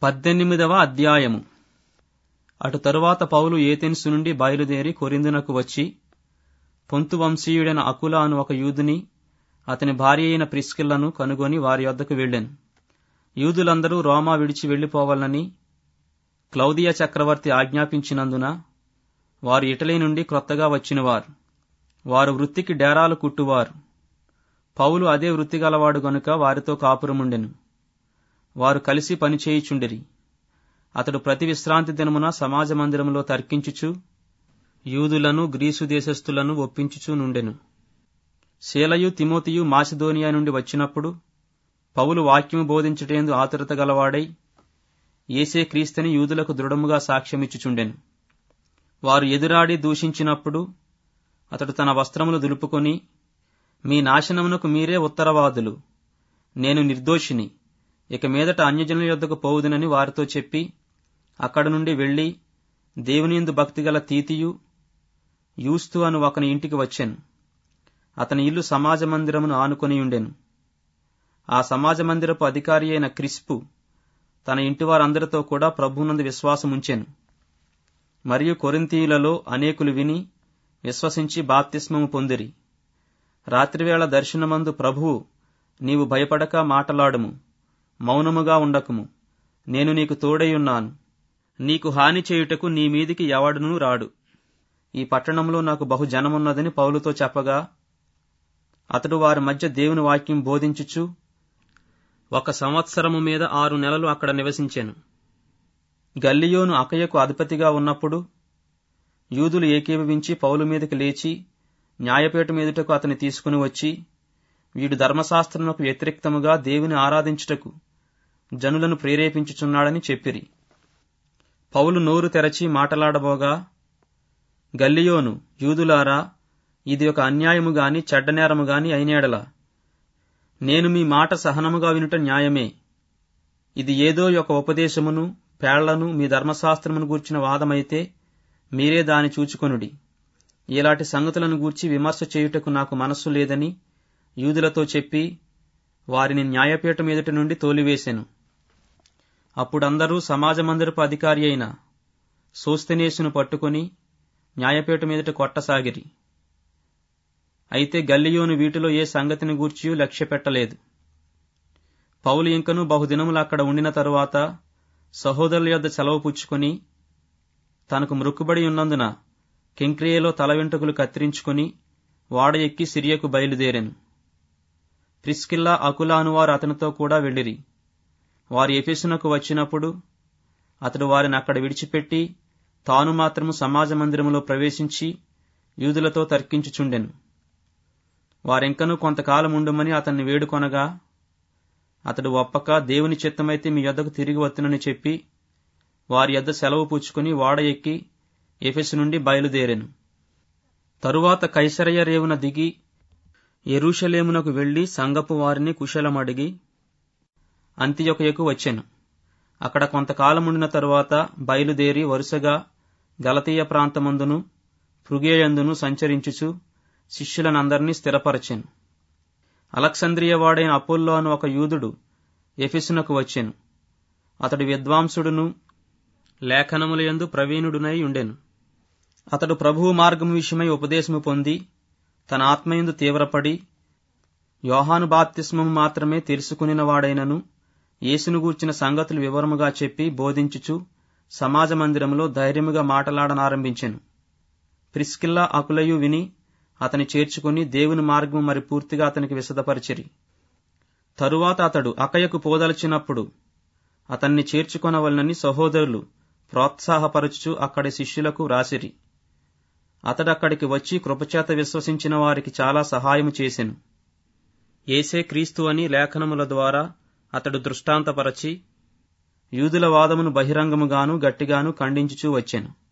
పద్దెనిమిదవ అధ్యాయము అటు తరువాత పౌలు ఏథెన్సు నుండి బయలుదేరి కొరిందునకు వచ్చి పొంతు వంశీయుడైన అకుల అను ఒక యూదుని అతని భార్య అయిన ప్రిస్కిల్లను కనుగొని వారి వద్దకు వెళ్ళాను యూదులందరూ రోమా విడిచి వెళ్లిపోవాలని క్లౌదియ చక్రవర్తి ఆజ్ఞాపించినందున వారు ఇటలీ నుండి క్రొత్తగా వచ్చినవారు వారు వృత్తికి డేరాలు కుట్టువారు పౌలు అదే వృత్తి గలవాడు గనుక వారితో కాపురముండెను వారు కలిసి పనిచేయుచుండిరి అతడు ప్రతి విశ్రాంతి దినమున సమాజ మందిరములో తర్కించుచు యూదులను గ్రీసు దేశస్థులను ఒప్పించుచూ నుండెను శీలయు తిమోతియు మాసిదోనియా నుండి వచ్చినప్పుడు పౌలు వాక్యము బోధించుటేందు ఆతురత గలవాడై ఏసే క్రీస్తుని యూదులకు దృఢముగా సాక్ష్యమిచ్చుచుండెను వారు ఎదురాడి దూషించినప్పుడు అతడు తన వస్త్రములు దులుపుకొని మీ నాశనమునకు మీరే ఉత్తరవాదులు నేను నిర్దోషిని ఇక మీదట అన్యజనుల యొద్దకు పోవుదునని వారితో చెప్పి అక్కడ నుండి వెళ్లి దేవునియందు భక్తిగల తీతియు యూస్తు అను ఒకని ఇంటికి వచ్చాను అతని ఇల్లు సమాజ మందిరమును ఆనుకొని ఉండెను ఆ సమాజ మందిరపు అధికారి అయిన క్రిస్పు తన ఇంటి వారందరితో కూడా ప్రభువునందు విశ్వాసముంచెను మరియు కొరింతీయులలో అనేకులు విని విశ్వసించి బాప్తిస్మము పొందిరి రాత్రివేళ దర్శనమందు ప్రభువు నీవు భయపడక మాటలాడుము మౌనముగా ఉండకుము నేను నీకు తోడైయున్నాను నీకు హాని చేయుటకు నీ మీదికి ఎవడునూ రాడు ఈ పట్టణంలో నాకు బహు జనమున్నదని పౌలుతో చెప్పగా అతడు వారి మధ్య దేవుని వాక్యం బోధించుచు ఒక సంవత్సరము మీద ఆరు నెలలు అక్కడ నివసించాను గల్లియోను అకయకు అధిపతిగా ఉన్నప్పుడు యూదులు ఏకీభవించి పౌలు మీదకి లేచి న్యాయపీఠ మీదుటకు అతని తీసుకుని వచ్చి వీడు ధర్మశాస్త్రమునకు వ్యతిరేక్తముగా దేవుని ఆరాధించుటకు జనులను ప్రేరేపించుచున్నాడని చెప్పిరి పౌలు నోరు తెరచి మాటలాడబోగా గల్లియోను యూదులారా ఇది ఒక అన్యాయము గాని చెడ్డనేరము గాని అయినేడలా నేను మీ మాట సహనముగా వినుట న్యాయమే ఇది ఏదో ఒక ఉపదేశమును పేళ్లను మీ ధర్మశాస్త్రమును గూర్చిన వాదమైతే మీరే దాని చూచుకొనుడి ఇలాంటి సంగతులను గూర్చి విమర్శ చేయుటకు నాకు మనస్సు లేదని యూదులతో చెప్పి వారిని న్యాయపీఠం ఎదుటి నుండి తోలివేశాను అప్పుడందరూ సమాజ మందిరపు అధికారి అయిన సోస్తనేసును పట్టుకొని న్యాయపీఠం ఎదుట కొట్టసాగిరి అయితే గల్లియోను వీటిలో ఏ సంగతిని గూర్చియూ లక్ష్య పెట్టలేదు పౌలు ఇంకను బహుదినములు అక్కడ ఉండిన తరువాత సహోదరుల యొద్ద సెలవు పుచ్చుకొని తనకు మృక్కుబడి ఉన్నందున కెంక్రియేలో తల వెంట్రుకలు కత్తిరించుకుని వాడ ఎక్కి సిరియకు బయలుదేరాను ప్రిస్కిల్లా అకులా అనువారు అతనితో కూడా వెళ్ళిరి వారు ఎఫెసునకు వచ్చినప్పుడు అతడు వారిని అక్కడ విడిచిపెట్టి తాను మాత్రము సమాజ మందిరములో ప్రవేశించి యూదులతో తర్కించుచుండెను వారెంకనూ కొంతకాలం ఉండుమని అతన్ని వేడుకొనగా అతడు ఒప్పక దేవుని చిత్తమైతే మీ యొద్దకు తిరిగి వత్తునని చెప్పి వారి యొద్ద సెలవు పుచ్చుకుని వాడ ఎక్కి ఎఫెసు నుండి బయలుదేరాను తరువాత కైసరయ్య రేవున దిగి ఎరూషలేమునకు వెళ్లి సంగపు వారిని కుశలమడిగి అంత్యొకయకు వచ్చాను అక్కడ కొంతకాలముండిన తరువాత బయలుదేరి వరుసగా గలతీయ ప్రాంతమందును పృగేయందును సంచరించుచు శిష్యులనందరినీ స్థిరపరచాను అలెక్సంద్రియ వాడైన అపోల్లో అను ఒక యూదుడు ఎఫెసునకు వచ్చాను అతడు విద్వాంసుడును లేఖనములయందు ప్రవీణుడునై ఉండెను అతడు ప్రభువు మార్గము విషయమై ఉపదేశము పొంది తన ఆత్మయందు తీవ్రపడి యోహాను బాప్తిస్మము మాత్రమే తెలుసుకునిన వాడైనను యేసును గూర్చిన సంగతులు వివరముగా చెప్పి బోధించుచు సమాజ మందిరములో ధైర్యముగా మాటలాడనారంభించెను ప్రిస్కిల్లా అకులయు విని అతని చేర్చుకుని దేవుని మార్గము మరి పూర్తిగా అతనికి విశదపరిచిరి తరువాత అతడు అకయకు పోదలచినప్పుడు అతన్ని చేర్చుకొనవలనని సహోదరులు ప్రోత్సాహపరచుచు అక్కడి శిష్యులకు రాసిరి అతడక్కడికి వచ్చి కృపచేత విశ్వసించిన వారికి చాలా సహాయము చేసెను ఏసే క్రీస్తు అని లేఖనముల ద్వారా అతడు దృష్టాంతపరచి యూదుల వాదమును బహిరంగముగాను గట్టిగాను ఖండించుచూ వచ్చాను